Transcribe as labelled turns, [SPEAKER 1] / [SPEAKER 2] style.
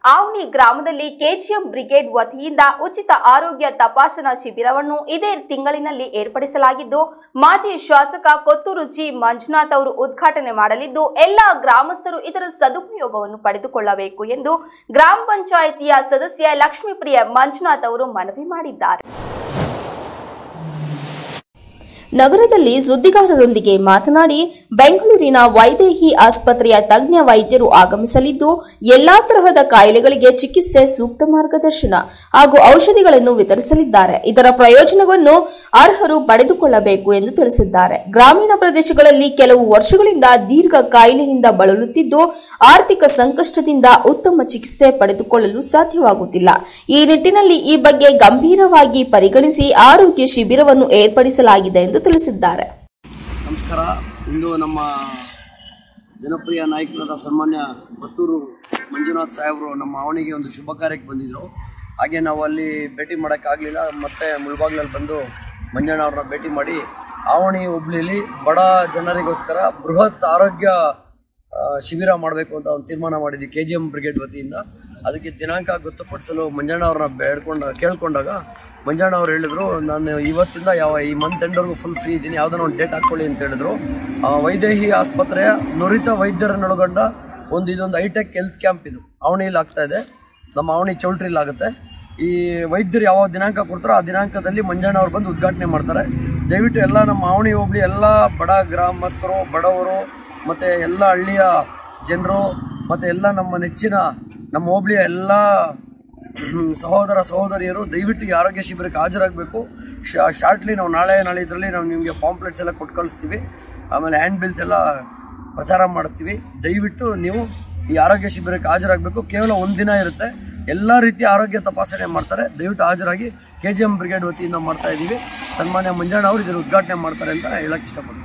[SPEAKER 1] ಆವಣಿ ಗ್ರಾಮದಲ್ಲಿ KGM brigade ವತಿಯಿಂದ ಉಚಿತ ಆರೋಗ್ಯ ತಪಾಸಣಾ ಶಿಬಿರವನ್ನು ಇದೇ ತಿಂಗಳಿನಲ್ಲಿ ಏರ್ಪಡಿಸಲಾಗಿದ್ದು ಮಾಜಿ ಶಾಸಕ ಕೊತ್ತೂರು ಜಿ ಮಂಜುನಾಥ್ ಅವರು ಉದ್ಘಾಟನೆ ಮಾಡಲಿದ್ದು ಎಲ್ಲ ಗ್ರಾಮಸ್ಥರು ಇದರ ಸದುಪಯೋಗವನ್ನು ಪಡೆದುಕೊಳ್ಳಬೇಕು ಎಂದು ಗ್ರಾಮ ಪಂಚಾಯಿತಿಯ ಸದಸ್ಯ ಲಕ್ಷ್ಮೀಪ್ರಿಯ ಮಂಜುನಾಥ್ ಅವರು ಮನವಿ ಮಾಡಿದ್ದಾರೆ ನಗರದಲ್ಲಿ ಸುದ್ದಿಗಾರರೊಂದಿಗೆ ಮಾತನಾಡಿ ಬೆಂಗಳೂರಿನ ವೈದೇಹಿ ಆಸ್ಪತ್ರೆಯ ತಜ್ಞ ವೈದ್ಯರು ಆಗಮಿಸಲಿದ್ದು ಎಲ್ಲಾ ತರಹದ ಕಾಯಿಲೆಗಳಿಗೆ ಚಿಕಿತ್ಸೆ ಸೂಕ್ತ ಮಾರ್ಗದರ್ಶನ ಹಾಗೂ ಔಷಧಿಗಳನ್ನು ವಿತರಿಸಲಿದ್ದಾರೆ ಇದರ ಪ್ರಯೋಜನವನ್ನು ಅರ್ಹರು ಪಡೆದುಕೊಳ್ಳಬೇಕು ಎಂದು ತಿಳಿಸಿದ್ದಾರೆ ಗ್ರಾಮೀಣ ಪ್ರದೇಶಗಳಲ್ಲಿ ಕೆಲವು ವರ್ಷಗಳಿಂದ ದೀರ್ಘ ಕಾಯಿಲೆಯಿಂದ ಬಳಲುತ್ತಿದ್ದು ಆರ್ಥಿಕ ಸಂಕಷ್ಟದಿಂದ ಉತ್ತಮ ಚಿಕಿತ್ಸೆ ಪಡೆದುಕೊಳ್ಳಲು ಸಾಧ್ಯವಾಗುತ್ತಿಲ್ಲ ಈ ನಿಟ್ಟಿನಲ್ಲಿ ಈ ಬಗ್ಗೆ ಗಂಭೀರವಾಗಿ ಪರಿಗಣಿಸಿ ಆರೋಗ್ಯ ಶಿಬಿರವನ್ನು ಏರ್ಪಡಿಸಲಾಗಿದೆ ಎಂದು ತಿಳಿಸಿದ್ದಾರೆ
[SPEAKER 2] ನಮಸ್ಕಾರ ಇಂದು ನಮ್ಮ ಜನಪ್ರಿಯ ನಾಯಕರಾದ ಸನ್ಮಾನ್ಯ ಪತ್ತೂರು ಮಂಜುನಾಥ್ ಸಾಹೇಬರು ನಮ್ಮ ಅವನಿಗೆ ಒಂದು ಶುಭ ಕಾರ್ಯಕ್ಕೆ ಬಂದಿದ್ದರು ಹಾಗೆ ನಾವು ಅಲ್ಲಿ ಭೇಟಿ ಮಾಡೋಕ್ಕಾಗಲಿಲ್ಲ ಮತ್ತೆ ಮುಳ್ಬಾಗ್ಲಲ್ಲಿ ಬಂದು ಮಂಜಣ್ಣ ಅವ್ರನ್ನ ಭೇಟಿ ಮಾಡಿ ಆವಣಿ ಹುಬ್ಳಿಲಿ ಬಡ ಜನರಿಗೋಸ್ಕರ ಬೃಹತ್ ಆರೋಗ್ಯ ಆ, ಶಿಬಿರ ಮಾಡಬೇಕು ಅಂತ ಒಂದು ತೀರ್ಮಾನ ಮಾಡಿದ್ವಿ ಕೆ ಜಿ ಎಮ್ ಬ್ರಿಗೇಡ್ ವತಿಯಿಂದ ಅದಕ್ಕೆ ದಿನಾಂಕ ಗೊತ್ತುಪಡಿಸಲು ಮಂಜಣ್ಣ ಅವ್ರನ್ನ ಬೇಡ್ಕೊಂಡ ಕೇಳ್ಕೊಂಡಾಗ ಮಂಜಣ್ಣ ಅವ್ರು ಹೇಳಿದ್ರು ನಾನು ಇವತ್ತಿಂದ ಯಾವ ಈ ಮಂತ್ ಎಂಡ್ವರೆಗೂ ಫುಲ್ ಫ್ರೀ ಇದ್ದೀನಿ ಯಾವ್ದಾನ ಒಂದು ಡೇಟ್ ಹಾಕ್ಕೊಳ್ಳಿ ಅಂತ ಹೇಳಿದ್ರು ಆ, ವೈದೇಹಿ ಆಸ್ಪತ್ರೆಯ ನುರಿತ ವೈದ್ಯರನ್ನೊಳಗೊಂಡ ಒಂದು ಇದೊಂದು ಹೈಟೆಕ್ ಹೆಲ್ತ್ ಕ್ಯಾಂಪ್ ಇದು ಅವಣಿಯಲ್ಲಿ ಆಗ್ತಾ ಇದೆ ನಮ್ಮ ಅವಣಿ ಚೌಲ್ಟ್ರಿಲಿ ಆಗುತ್ತೆ ಈ ವೈದ್ಯರು ಯಾವ ದಿನಾಂಕ ಕೊಡ್ತಾರೋ ಆ ದಿನಾಂಕದಲ್ಲಿ ಮಂಜಣ್ಣ ಅವ್ರು ಬಂದು ಉದ್ಘಾಟನೆ ಮಾಡ್ತಾರೆ ದಯವಿಟ್ಟು ಎಲ್ಲ ನಮ್ಮ ಅವಣಿ ಹೋಬಳಿ ಎಲ್ಲ ಬಡ ಗ್ರಾಮಸ್ಥರು ಬಡವರು ಮತ್ತು ಎಲ್ಲ ಹಳ್ಳಿಯ ಜನರು ಮತ್ತು ಎಲ್ಲ ನಮ್ಮ ನೆಚ್ಚಿನ ನಮ್ಮ ಹೋಬಳಿಯ ಎಲ್ಲ ಹ್ಮ್, ಸಹೋದರ ಸಹೋದರಿಯರು ದಯವಿಟ್ಟು ಈ ಆರೋಗ್ಯ ಶಿಬಿರಕ್ಕೆ ಹಾಜರಾಗಬೇಕು ಶಾರ್ಟ್ಲಿ ನಾವು ನಾಳೆ ನಾಳೆ ಇದರಲ್ಲಿ ನಾವು ನಿಮಗೆ ಪಾಂಪ್ಲೆಟ್ಸ್ ಎಲ್ಲ ಕೊಟ್ಟು ಕಳಿಸ್ತೀವಿ ಆಮೇಲೆ ಹ್ಯಾಂಡ್ ಬಿಲ್ಸ್ ಎಲ್ಲ ಪ್ರಚಾರ ಮಾಡ್ತೀವಿ ದಯವಿಟ್ಟು ನೀವು ಈ ಆರೋಗ್ಯ ಶಿಬಿರಕ್ಕೆ ಹಾಜರಾಗಬೇಕು ಕೇವಲ ಒಂದು ದಿನ ಇರುತ್ತೆ ಎಲ್ಲ ರೀತಿಯ ಆರೋಗ್ಯ ತಪಾಸಣೆ ಮಾಡ್ತಾರೆ ದಯವಿಟ್ಟು ಹಾಜರಾಗಿ ಕೆ ಜಿ ಎಂ ಬ್ರಿಗೇಡ್ ವತಿಯಿಂದ ಮಾಡ್ತಾ ಇದ್ದೀವಿ ಸನ್ಮಾನ್ಯ ಮಂಜಣ್ಣ ಅವರು ಇದನ್ನು ಉದ್ಘಾಟನೆ ಮಾಡ್ತಾರೆ ಅಂತ ಹೇಳಕ್ಕೆ ಇಷ್ಟಪಡ್ತೀನಿ